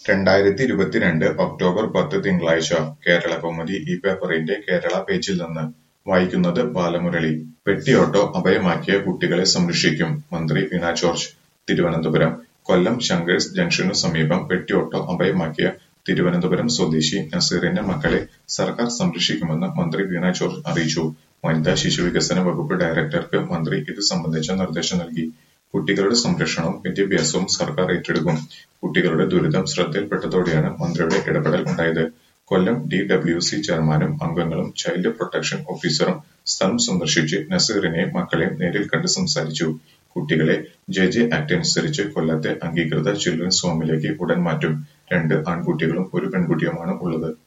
രണ്ടായിരത്തി ഇരുപത്തിരണ്ട് ഒക്ടോബർ പത്ത് തിങ്കളാഴ്ച കേരളകൗമുദി ഈ പേപ്പറിന്റെ കേരള പേജിൽ നിന്ന് വായിക്കുന്നത് ബാലമുരളി പെട്ടിയോട്ടോ അഭയമാക്കിയ കുട്ടികളെ സംരക്ഷിക്കും മന്ത്രി വീണ ജോർജ് തിരുവനന്തപുരം കൊല്ലം ശങ്കേഴ്സ് ജംഗ്ഷനു സമീപം പെട്ടിയോട്ടോ അഭയമാക്കിയ തിരുവനന്തപുരം സ്വദേശി നസീറിന്റെ മക്കളെ സർക്കാർ സംരക്ഷിക്കുമെന്ന് മന്ത്രി വീണ ജോർജ് അറിയിച്ചു വനിതാ ശിശുവികസന വകുപ്പ് ഡയറക്ടർക്ക് മന്ത്രി ഇത് സംബന്ധിച്ച നിർദ്ദേശം നൽകി കുട്ടികളുടെ സംരക്ഷണവും വിദ്യാഭ്യാസവും സർക്കാർ ഏറ്റെടുക്കും കുട്ടികളുടെ ദുരിതം ശ്രദ്ധയിൽപ്പെട്ടതോടെയാണ് മന്ത്രിയുടെ ഇടപെടൽ ഉണ്ടായത് കൊല്ലം ഡി ഡബ്ല്യു സി ചെയർമാനും അംഗങ്ങളും ചൈൽഡ് പ്രൊട്ടക്ഷൻ ഓഫീസറും സ്ഥലം സന്ദർശിച്ച് നസീറിനെയും മക്കളെയും നേരിൽ കണ്ട് സംസാരിച്ചു കുട്ടികളെ ജെ ജെ ആക്ട് അനുസരിച്ച് കൊല്ലത്തെ അംഗീകൃത ചിൽഡ്രൻസ് ഹോമിലേക്ക് ഉടൻ മാറ്റും രണ്ട് ആൺകുട്ടികളും ഒരു പെൺകുട്ടിയുമാണ് ഉള്ളത്